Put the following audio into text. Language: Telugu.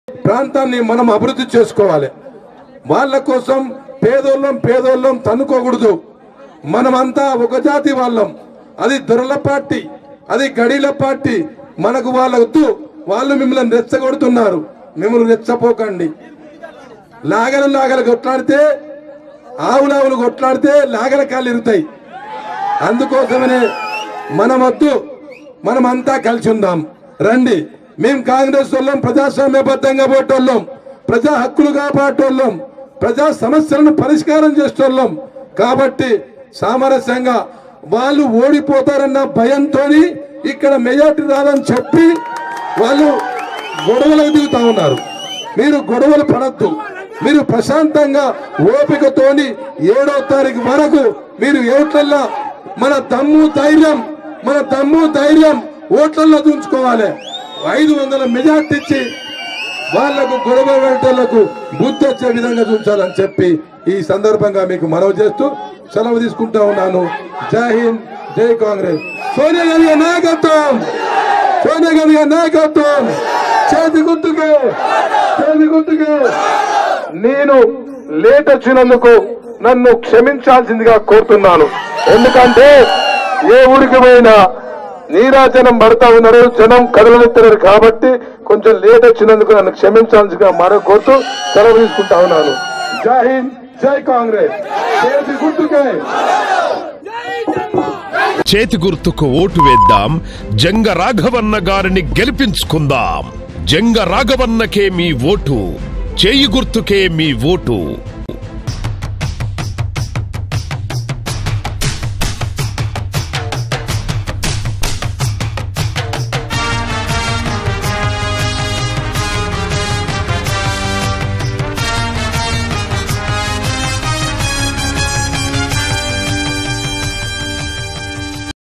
ప్రాంతాన్ని మనం అభివృద్ధి చేసుకోవాలి వాళ్ళ కోసం పేదోళ్ళం పేదోళ్ళం తన్నుకోకూడదు మనమంతా ఒక జాతి వాళ్ళం అది దొరల పార్టీ అది గడీల పార్టీ మనకు వాళ్ళ వద్దు వాళ్ళు మిమ్మల్ని రెచ్చగొడుతున్నారు మిమ్మల్ని రెచ్చపోకండి లాగలు లాగలు కొట్లాడితే ఆవులావులు కొట్లాడితే లాగల కాళ్ళు ఇరుతాయి అందుకోసమనే మనం వద్దు మనమంతా కలిసి ఉందాం రండి మేము కాంగ్రెస్ వాళ్ళం ప్రజాస్వామ్యబద్ధంగా పోటోళ్ళం ప్రజా హక్కులు కాపాడేటోళ్ళం ప్రజా సమస్యలను పరిష్కారం చేసేటోళ్ళం కాబట్టి సామరస్యంగా వాళ్ళు ఓడిపోతారన్న భయంతో ఇక్కడ మెజార్టీ రాదని చెప్పి వాళ్ళు గొడవలకు దిగుతా ఉన్నారు మీరు గొడవలు పడద్దు మీరు ప్రశాంతంగా ఓపికతోని ఏడో తారీఖు వరకు మీరు ఓట్లల్లో మన దమ్ము ధైర్యం మన దమ్ము ధైర్యం ఓట్లలో ఉంచుకోవాలి ఐదు వందల మెజార్టీ ఇచ్చి వాళ్లకు గొడవ వేటలకు బుద్ధి వచ్చే విధంగా చూంచాలని చెప్పి ఈ సందర్భంగా మీకు మనవి చేస్తూ సెలవు తీసుకుంటా ఉన్నాను జై హింద్ జై కాంగ్రెస్ సోనియా గాంధీ గారి నాయకత్వం సోనియా గాంధీ గారి నాయకత్వం చేతి గుర్తుకే చేతి గుర్తుకే నేను లేట్ వచ్చినందుకు నన్ను క్షమించాల్సిందిగా కోరుతున్నాను ఎందుకంటే ఏ ఊరికి పోయినా నీరాజనం పడతా ఉన్నారు జనం కదలెత్తున్నారు కాబట్టి కొంచెం లేట్ వచ్చినందుకు నన్ను క్షమించాల్సిందిగా మరో కోరుతూ సెలవు తీసుకుంటా ఉన్నాను జై హింద్ జై కాంగ్రెస్ చేతి గుర్తుకే చేతి గుర్తుకు ఓటు వేద్దాం జంగ రాఘవన్న గారిని గెలిపించుకుందాం జంగ రాఘవన్నకే మీ ఓటు చేయి గుర్తుకే మీ ఓటు